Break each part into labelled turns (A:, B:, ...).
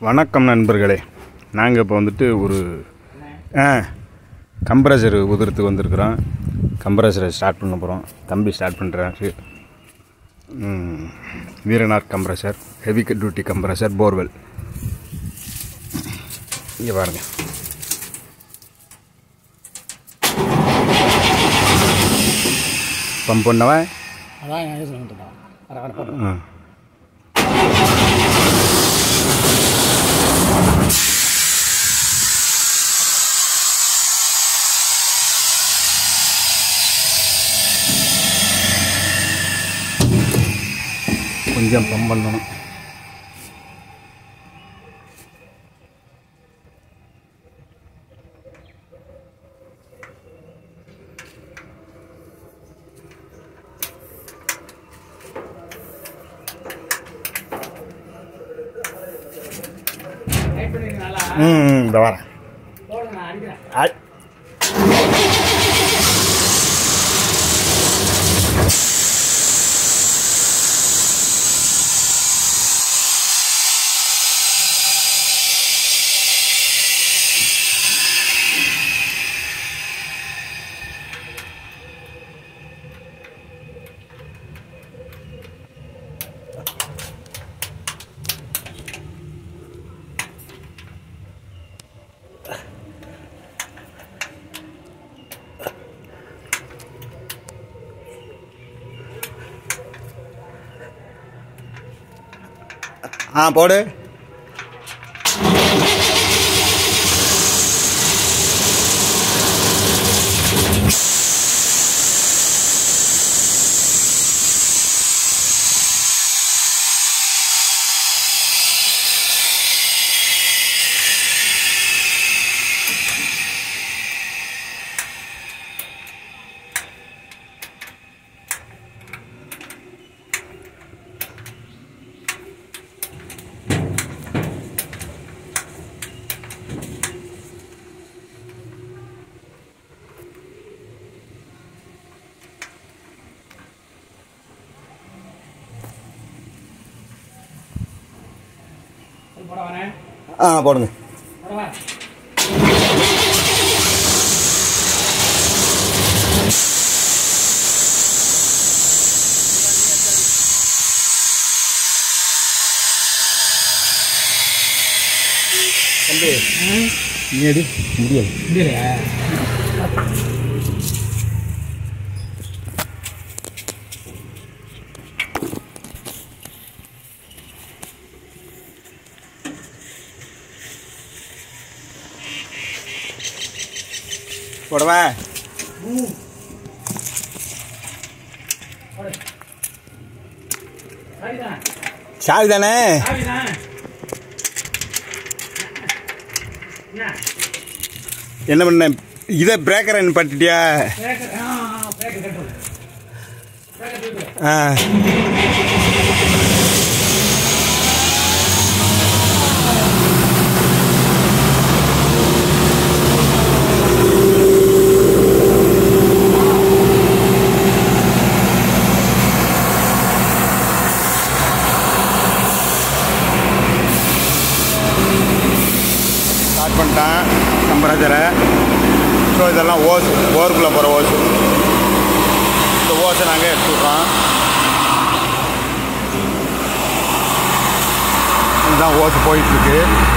A: வணக்கம் நண்பர்களே நாங்கள் இப்போ வந்துட்டு ஒரு ஆ கம்ப்ரஸர் உதிரத்துக்கு வந்திருக்கிறோம் கம்ப்ரஸரை ஸ்டார்ட் பண்ண போகிறோம் தம்பி ஸ்டார்ட் பண்ணுறாரு Veeranar compressor heavy duty compressor borewell இங்கே பாருங்கள் பம்ப் பண்ணவா
B: அதான் நான் சொல்லிட்டு அரை கடை
A: ஆ கொஞ்சம் பம்ப் பண்ணணும்
B: ரைட் பண்ணுவீங்க நல்லா
A: ம் ம், இந்த வரேன்
B: போடுங்க நான் அடிக்கிறேன்
A: ஆ ஆ போடு
B: போட வரேன்
A: ஆ போடுங்க
B: போடவா
A: தம்பி நீ எடு முடியாது
B: இல்லையா
A: போடவா
B: சரிதான்
A: சாவி தானே
B: சாவிதான் என்ன
A: என்ன பண்ண இதை பிரேக்கரை நிப்பாட்டிட்டியா
B: பிரேக்கர் ஆ பிரேக்கர் கட்டு பிரேக்கர் தூக்கு
A: ஆ ஸ்டார்ட் பண்ணிட்டான் டெம்பரேச்சரை ஸோ இதெல்லாம் ஓஸ் போருக்குள்ளே போகிற ஓஸ் இந்த ஓஸை நாங்கள் எடுத்துடுறோம் இதுதான் ஓஸ் போயிட்டுருக்கு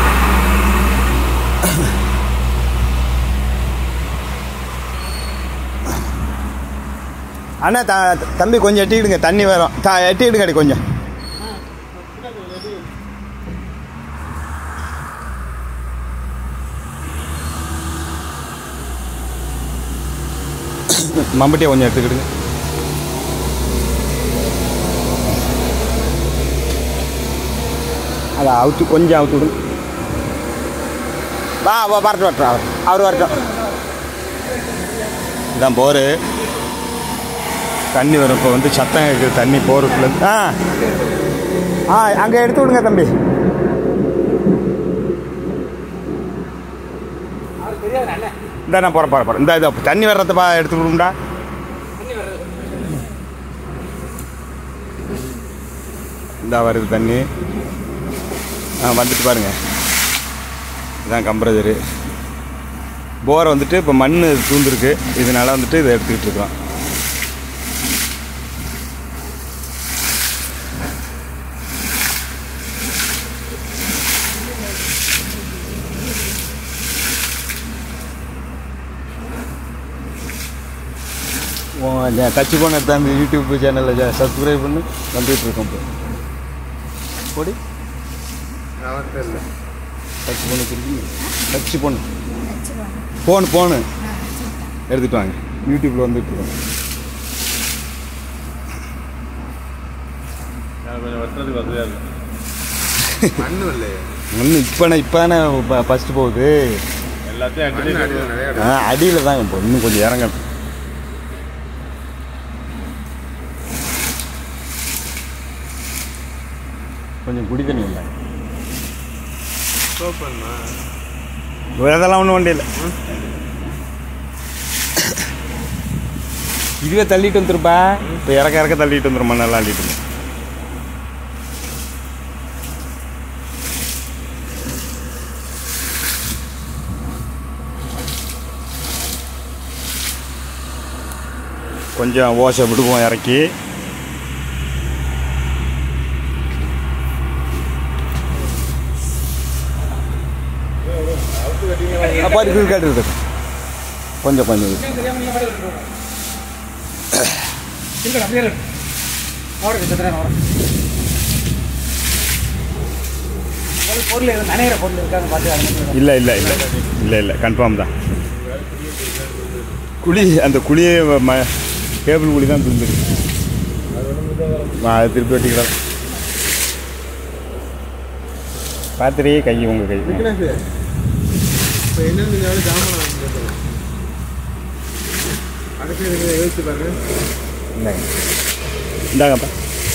A: அண்ணா த தம்பி கொஞ்சம் எட்டிக்கிடுங்க தண்ணி வரும் த எட்டிக்கிடுங்கடி கொஞ்சம் மம்பட்டியை கொஞ்சம் எடுத்துக்கிடுங்க அதை அவுத்து கொஞ்சம் அவுத்து விடுங்க வா வா வரட்டும் வரட்டும் அவர் அவர் வரட்டும் இதான் போரு தண்ணி வரும் இப்போ வந்து சத்தம் இருக்குது தண்ணி போருக்குள்ள ஆ ஆ அங்கே எடுத்து விடுங்க தம்பி
B: அவருக்கு தெரியாது நல்ல
A: இந்த நான் போகிறேன் போகிறேன் போகிறேன் இந்த இதை தண்ணி வர்றத பா எடுத்து விடுங்கடா
B: தண்ணி வர்றது
A: இந்த வருது தண்ணி ஆ வந்துட்டு பாருங்க இதுதான் கம்ப்ரஸரு போரை வந்துட்டு இப்போ மண் தூந்துருக்கு இதனால வந்துட்டு இதை எடுத்துக்கிட்டு இருக்கிறோம் டச்சு போன எடுத்தாந்து யூடியூப் சேனலில் சப்ஸ்கிரைப் பண்ணி வந்துட்டு இருக்கோம் இப்போ போடி டச் பண்ணு திருப்பி டச் பண்ணு ஃபோன் ஃபோனு எடுத்துட்டு வாங்க யூடியூப்பில் வந்துட்டு இருக்கோம்
C: கொஞ்சம் வெட்டுறதுக்கு வசதியாக இருக்கும்
D: மண்ணும் இல்லையே
A: ஒன்று இப்போ இப்போதானே ஃபஸ்ட்டு போகுது
C: எல்லாத்தையும்
D: மண்
C: அடிச்சு
D: அடியில் நிறைய இடம்.
A: ஆ அடியில் தாங்க இப்போ இன்னும் கொஞ்சம் இறங்கணும் கொஞ்சம் குடி தண்ணி இல்லை
D: சோப் பண்ணுமா
A: அதெல்லாம் ஒன்றும் வண்டி இல்லை இதுவே தள்ளிட்டு வந்துருப்பா இப்போ இறக்க இறக்க தள்ளிட்டு வந்துடும் மண்ணெல்லாம் அள்ளிட்டு வந்துரும். கொஞ்சம் ஓசை விடுவோம் இறக்கி அப்போ இருக்கு காட்டு இருக்கு கொஞ்சம் கொஞ்சம் இருக்கு.
B: இருக்கட்டும் அப்படியே இருக்கட்டும் அவரை கிட்டத்தட்ட அவரை உங்களுக்கு பொருள் எதுவும் நனைகிற பொருள் இருக்கான்னு பார்த்து அதை மட்டும்
A: இல்லை இல்லை இல்லை இல்லை இல்லை கன்ஃபார்ம் தான் குழி அந்த குழியே ம கேபிள் குழி தான் துந்துருக்கு நான் அதை திருப்பி வெட்டிக்கிறேன் பார்த்துரே கை உங்கள் கை
D: விக்னேஷ் இப்போ என்னென்ன எவ்வளோ ஜாமான் வாங்கிட்டு அடுத்து இருக்கிறத யோசிச்சு பாருங்க
A: இந்தாங்க இந்தாங்கப்பா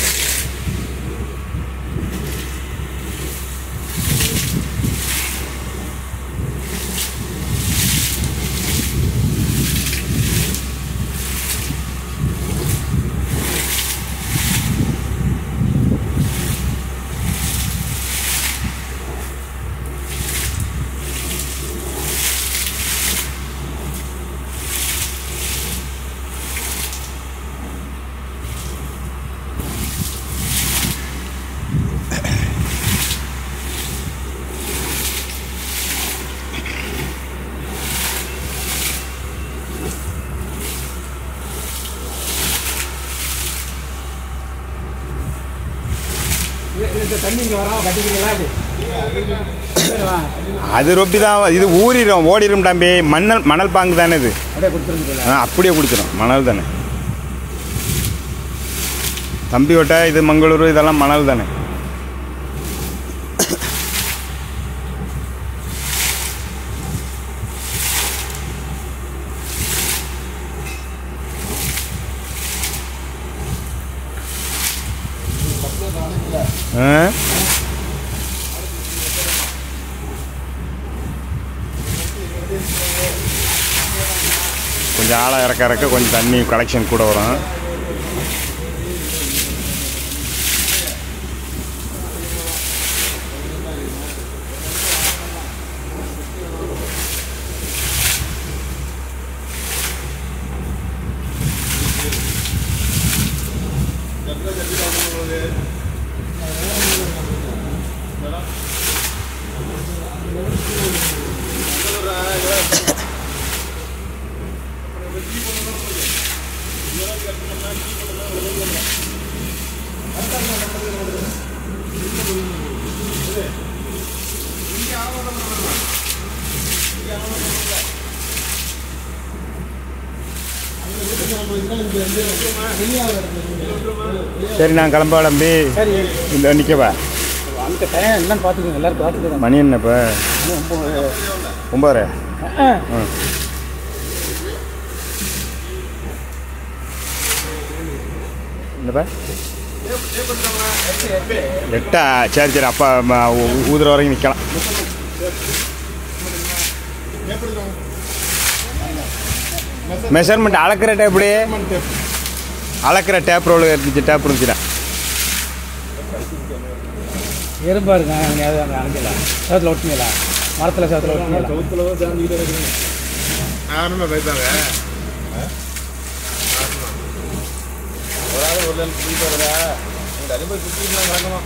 B: இது- இது தண்ணி இங்கே வராமல் கட்டிக்கிறீங்களா இது சரி, வா.
A: அது ரொப்பி தான் இது ஊறிடும் ஓடிடும் தம்பி மணல் மணல் பாங்கு தானே இது
B: அப்படியே கொடுத்துருங்க
A: ஆ அப்படியே குடிச்சிடும் மணல் தானே தம்பி வட்டை இது மங்களூர் இதெல்லாம் மணல் தானே ஆ கொஞ்சம் ஆழம் இறக்க இறக்க கொஞ்சம் தண்ணி கலெக்ஷன் கூட வரும் சரி நான் கிளம்ப கிளம்பி
B: சரி
A: இந்த நிற்கவா
B: அந்த டைம் என்னன்னு பார்த்துக்கோங்க எல்லாரும் பார்த்துக்கோங்க
A: மணி என்ன இப்போ ஒம்பது
B: ஆ
A: ஆ என்னப்பா எட்டா சரி சரி அப்பா ம, ஊ- ஊதுற வரைக்கும் நிற்கலாம் மெஷர்மெண்ட் அளக்கிற டேப் எப்படி அளக்கிற டேப் ரோல் இருந்துச்சு டேப் இருந்துச்சுடா
B: எறும்பா இருக்காங்க நீங்கள் அதை அங்கே அணைக்கலாம் சேரத்தில் ஒட்டுங்களா மரத்தில் சாத்தில் ஒட்டிக்கலாம்
C: சவுத்துல தான் சேர்ந்துக்கிட்டே இருக்குங்க
D: நார்மலாக போய்ப்பாங்க
C: ஒரு ஆள் ஒரு லைன் குடிக்க வரதா இந்த அடிப்படை சுற்றிட்டு கிடக்கணும்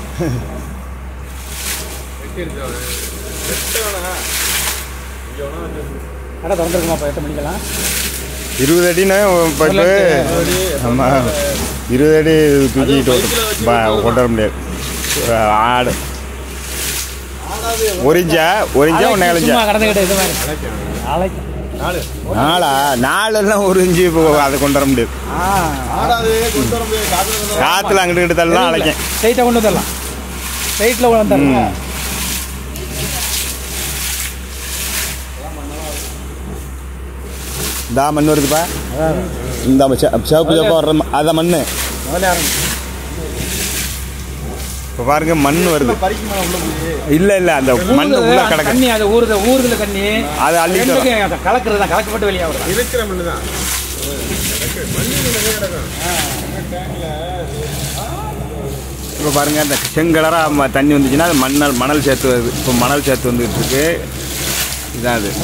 D: வெட்டி இருக்காங்க
C: வெட்ட வேணா இங்கே வேணா வச்சு
B: கடை திறந்துருக்குமாப்பா எட்டு மணிக்கெல்லாம்
A: இருபது அடினா இப்போ இப்போ ஆமாம் இருபது அடி தூக்கிட்டு ஓட்டு- பா- கொண்டு வர முடியாது ஆடு ஒரு இன்ச்சா ஒரு இன்ச்சா ஒன்றே இன்ச்சா
B: சும்மா கடந்துக்கிட்டு இது மாதிரி நாளைக்கு
C: நாலு
A: நாளா நாலெல்லாம் ஒரு இன்ச்சு இப்போ அதை கொண்டு வர முடியாது
B: ஆ
C: ஆடாது கொண்டு வர முடியாது காத்துல கொண்டு வர
A: காற்றுல அங்கிட்டு இங்கிட்டு தள்ளலாம் அழைக்கும்
B: ஸ்ட்ரைட்டாக கொண்டு வந்துடலாம் ஸ்ட்ரைட்டில் கொண்டு வந்துடலாம்
A: ம். இந்த மண் வருதுப்பா இந்த செ- சிவப்பு சிவப்பாக வர்ற ம- அதான் மண்
B: முதல்ல ஆரம்பி
A: இப்போ பாருங்க மண் வருது
C: பறிக்க மேலே உள்ள போய்
A: இல்லை இல்லை அந்த மண் உள்ள கிடக்கு
B: கண்ணி அது ஊறுது ஊறுதுல கண்ணி
A: அது அள்ளிட்டு வரும்.
B: ரெண்டுக்கும் அதை கலக்கிறது தான் கலக்கப்பட்டு வெளியே வரும்
D: இருக்கிற மண்ணு தான் மண்ணு நிறைய கிடக்கும்
A: இப்போ பாருங்க அந்த செங்கலராக தண்ணி வந்துச்சுன்னா அது மணல் மணல் சேர்த்து வருது இப்போ மணல் சேர்த்து வந்துட்டு இருக்கு இதான் அது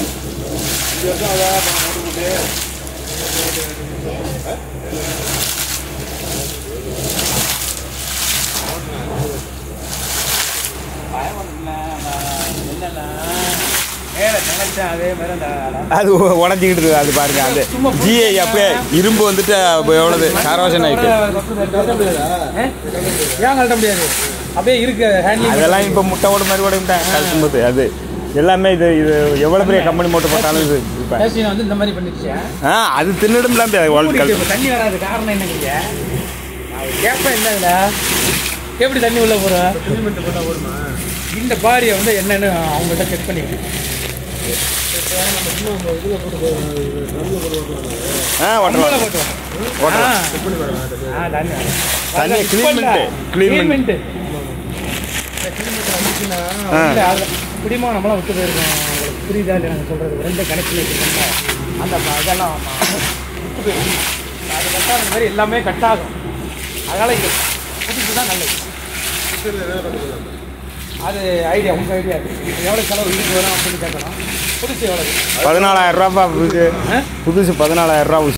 B: மேலே நினைச்சேன் அதே மாதிரி அந்த
A: அது உ- உடைஞ்சிக்கிட்டு இருக்கு அது பாருங்க அது ஜிஐ அப்படியே இரும்பு வந்துட்டு அப்போ எவ்வளவு காரவாசன் ஆயிட்டு
B: ஏ? ஏன் கழட்ட முடியாது அப்படியே இருக்கு ஹேண்ட்லிங்
A: அதெல்லாம் இப்போ முட்டை ஓட மாதிரி ஓடிவிட்டேன் கழுத்தும்போது அது எல்லாமே இது இது எவ்வளோ பெரிய கம்பெனி மோட்டர் போட்டாலும் இது இப்போ
B: பேசின வந்து இந்த மாதிரி பண்ணிடுச்சு
A: ஆ அது தின்னுடும்ல முடியாது வேர்ல்டு கல்
B: இப்ப தண்ணி வராது காரணம் என்னங்க நான் கேட்பேன் என்ன இதுல எப்படி தண்ணி உள்ள போறோம்
D: சிமெண்ட் போட்டால் ஓடுமா
B: இந்த பாரியை வந்து என்னன்னு அவங்கள்ட்ட செக் பண்ணிக்கணும்
A: ஆ
B: உள்ள
A: ஓட்டலாம்
B: போட்டு
A: ஓட்டலாம்
B: ஆ, தண்ணி வரும்.
A: தண்ணி
B: இப்ப
A: clean
B: இல்ல.
A: பண்ணிட்டு, clean
B: clean
A: பண்ணிட்டு.
B: பண்ணிட்டு.
A: ஆ.
B: இல்ல, அதுல பிடிமா நம்மளாம் விட்டு போயிருக்கோம் உங்களுக்கு புரியுதா இல்லை நாங்கள் சொல்றது ரெண்டு கனெக்ஷன் வச்சுருக்கோம் அந்த ப- இதெல்லாம் ஆமா. விட்டு போயிருக்கோம் அது கட் ஆகுற மாதிரி எல்லாமே கட் ஆகும் அதனால இது புதுசு தான் நல்லது அது ஐடியா உங்கள் ஐடியா எவ்வளோ செலவு இதுக்கு வரும் அப்படின்னு கேட்கலாம் புதுசு எவ்வளவு
A: பதினாலாயிரம் ரூபாப்பா புதுசு
B: ஆ?
A: புதுசு பதினாலாயிரம் ரூபா